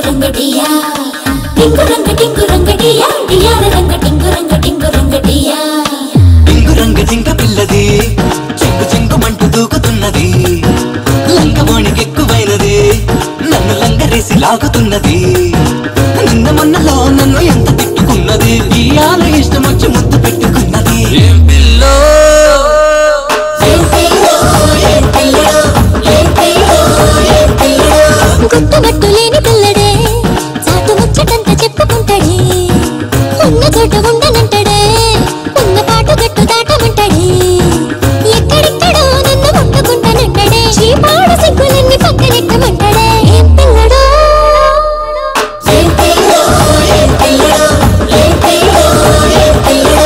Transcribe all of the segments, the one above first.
రంగ డియా టింగు రంగ టింగు రంగ డియా డియాల రంగ టింగు రంగ టింగు రంగ డియా టింగు రంగ జింక పిల్లది చింగు చింగుమంటూ దూకుతున్నది లంగమోణికి ఎక్కువైనది నన్ను లంగరేసి లాగుతున్నది నిన్న మొన్నలో నన్ను ఎంత తిట్టుకున్నది ఇయాల ఇష్టం వచ్చి ముద్దు పెట్టుకున్నది ఏం పిల్లో ఏం పిల్లో ఏం పిల్లో ఏం పిల్లో ఏం పిల్లో గుట్టుగట్టు లేని పిల్లడే చాటు ముచ్చటంత చెప్పుకుంటాడే ఉన్న చోట ఉండనంటాడే ఉన్న పాటు గట్టు దాటమంటాడే ఎక్కడెక్కడో నన్ను ముట్టుకుంటానంటాడే చీపాడు సిగ్గులన్నీ పక్కనెట్టమంటాడే ఏం పిల్లడో ఏం పిల్లో ఏం పిల్లో ఏం పిల్లో ఏం పిల్లో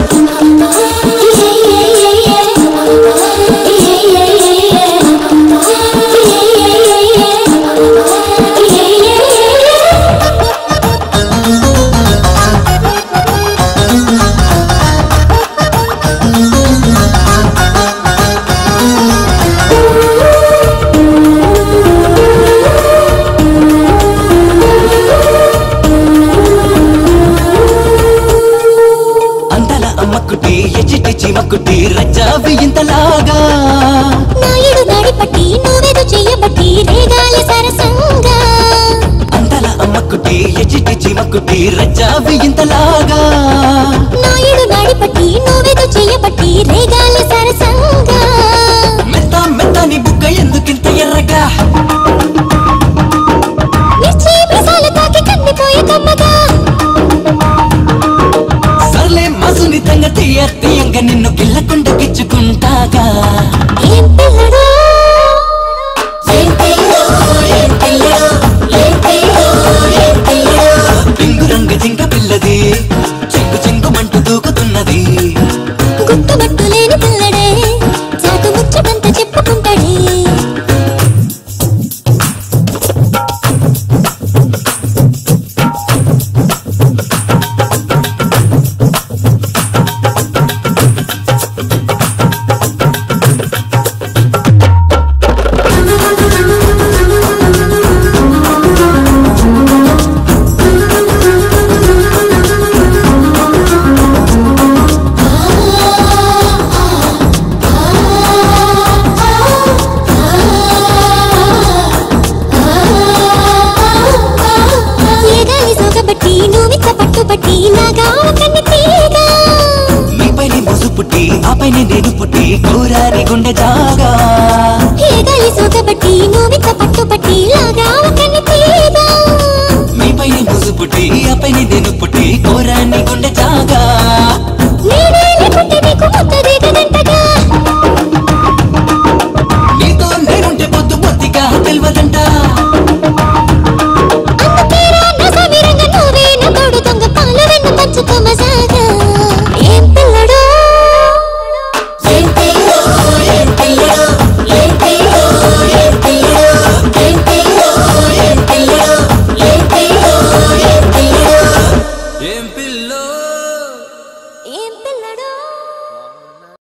అంతల అమ్మకుటి ఎచ్చిటి చిమకుటి రచ్చావి ఇంతలాగా నాయుడు దాడి పట్టి నువ్వేదో చెయ్యబట్టి రేగాలి సరసంగా అంతల అమ్మకుటి ఎచ్చిటి చిమకుటి రచ్చావి ఇంతలాగా నాయుడు దాడి పట్టి నువ్వేదో చెయ్యబట్టి రేగాలి సరసంగా మెత్త మెత్తని బుగ్గ ఎందుకింత ఎర్రగా మిర్చి మిసాల తాకి కందిపోయే కమ్మగా సర్లే మసునితంగా తీయ తీయంగా నిన్ను గిల్లకుండా గిచ్చుకుంటాగా ఏం పిల్లడో ఏం పిల్లో ఏం పిల్లో ఏం పిల్లో ఏం పిల్లో పింగు రంగ జింక పిల్లది చింగు చింగుమంటూ దూకుతున్నది గుట్టుబట్టు లేని పిల్లడే చాటు ముచ్చటంత చెప్పుకుంటాడే ఏగాలి సోగబట్టి నువ్విచ్చ పట్టుబట్టి నాగా కన్ని తీగా నీపైనే మోసు పుట్టి ఆపైనే నేను పుట్టి కోరారి గుండె జాగా